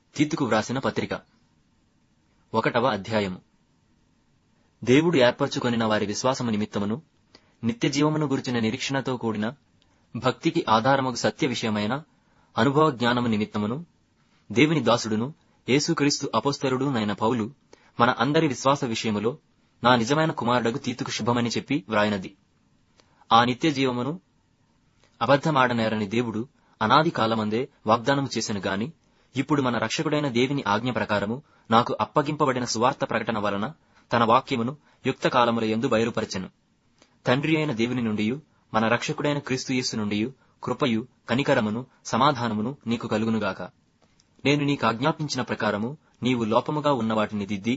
తీతుకు వ్రాసిన పత్రిక ఒకటవ అధ్యాయము దేవుడు ఏర్పరచుకొనిన వారి విశ్వాసము నిమిత్తమును నిత్య జీవమును గురించిన నిరీక్షణతో కూడిన భక్తికి ఆధారమగు సత్య విషయమైన అనుభవ జ్ఞానము నిమిత్తమును దేవుని దాసుడును యేసుక్రీస్తు అపోస్తలుడు నైన పౌలు మన అందరి విశ్వాస విషయములో నా నిజమైన కుమారుడకు తీతుకు శుభమని చెప్పి వ్రాయినది ఆ నిత్య జీవమును అబద్ధమాడనేరని దేవుడు అనాది కాలమందే వాగ్దానము చేసెను గాని ఇప్పుడు మన రక్షకుడైన దేవుని ఆజ్ఞ ప్రకారము నాకు అప్పగింపబడిన సువార్త ప్రకటన వలన తన వాక్యమును యుక్త కాలముల యందు బయలుపరచెను తండ్రి అయిన దేవుని నుండియు మన రక్షకుడైన క్రీస్తు యేసు నుండియు కృపయు కనికరమును సమాధానమును నీకు కలుగునుగాక నేను నీకు ఆజ్ఞాపించిన ప్రకారము నీవు లోపముగా ఉన్న వాటిని దిద్ది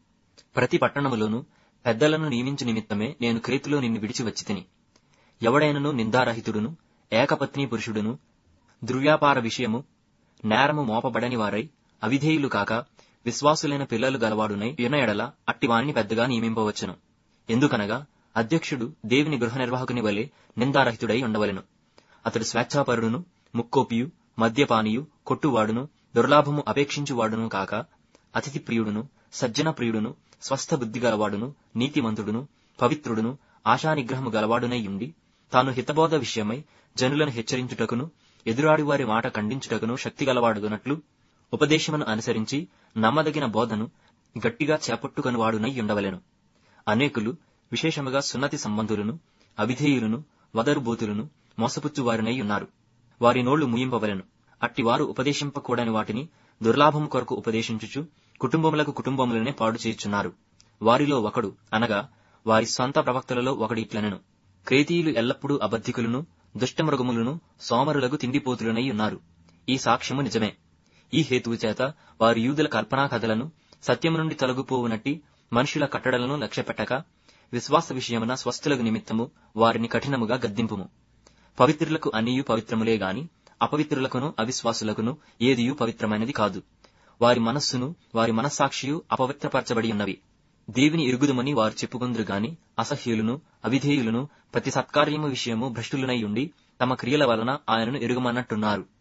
ప్రతి పట్టణములోను పెద్దలను నియమించు నిమిత్తమే నేను క్రీతులో నిన్ను విడిచి వచ్చి తిని ఎవడైనను నిందారహితుడును ఏకపత్ని పురుషుడును దుర్వ్యాపార విషయము నేరము మోపబడని వారై అవిధేయులు కాక విశ్వాసులైన పిల్లలు గలవాడునై యున ఎడల అట్టివాణ్ణి పెద్దగా నియమింపవచ్చును ఎందుకనగా అధ్యక్షుడు దేవుని గృహ నిర్వాహకుని వలె నిందారహితుడై ఉండవలెను అతడు స్వేచ్ఛాపరుడును ముక్కోపియు మద్యపానియు కొట్టువాడును దుర్లాభము అపేక్షించువాడును కాక అతిథి ప్రియుడును సజ్జన ప్రియుడును స్వస్థ బుద్ధి గలవాడును నీతిమంతుడును పవిత్రుడును ఆశానిగ్రహము గలవాడునై ఉండి తాను హితబోధ విషయమై జనులను హెచ్చరించుటకును ఎదురాడి వారి మాట ఖండించుటకును శక్తి గలవాడునట్లు ఉపదేశమును అనుసరించి నమ్మదగిన బోధను గట్టిగా చేపట్టుకునివాడునై ఉండవలెను అనేకులు విశేషముగా సున్నతి సంబంధులను అవిధేయులను వదరుబోతులను మోసపుచ్చువారినై ఉన్నారు వారి నోళ్లు ముయింపవలెను అట్టివారు ఉపదేశింపకూడని వాటిని దుర్లాభము కొరకు ఉపదేశించుచు కుటుంబములకు కుటుంబములనే పాడు చేయుచున్నారు వారిలో ఒకడు అనగా వారి స్వంత ప్రవక్తలలో ఒకడు ఇట్లనెను క్రేతీయులు ఎల్లప్పుడూ అబద్ధికులను దుష్టమృగములను సోమరులకు తిండిపోతులనై ఉన్నారు ఈ సాక్ష్యము నిజమే ఈ హేతువు చేత వారు యూదుల కల్పనా కథలను సత్యము నుండి తొలగిపోవునట్టి మనుషుల కట్టడలను లక్ష్యపెట్టక విశ్వాస విషయమున స్వస్థులకు నిమిత్తము వారిని కఠినముగా గద్దింపుము పవిత్రులకు అన్నియు పవిత్రములే గాని అపవిత్రులకును అవిశ్వాసులకును ఏదియు పవిత్రమైనది కాదు వారి మనస్సును వారి మనస్సాక్షియు అపవిత్రపరచబడి ఉన్నవి దేవిని ఇరుగుదుమని వారు చెప్పుకుందరు గాని అసహ్యులను అవిధేయులను ప్రతి సత్కార్యము విషయము భ్రష్టులనై ఉండి తమ క్రియల వలన ఆయనను ఎరుగమన్నట్టున్నారు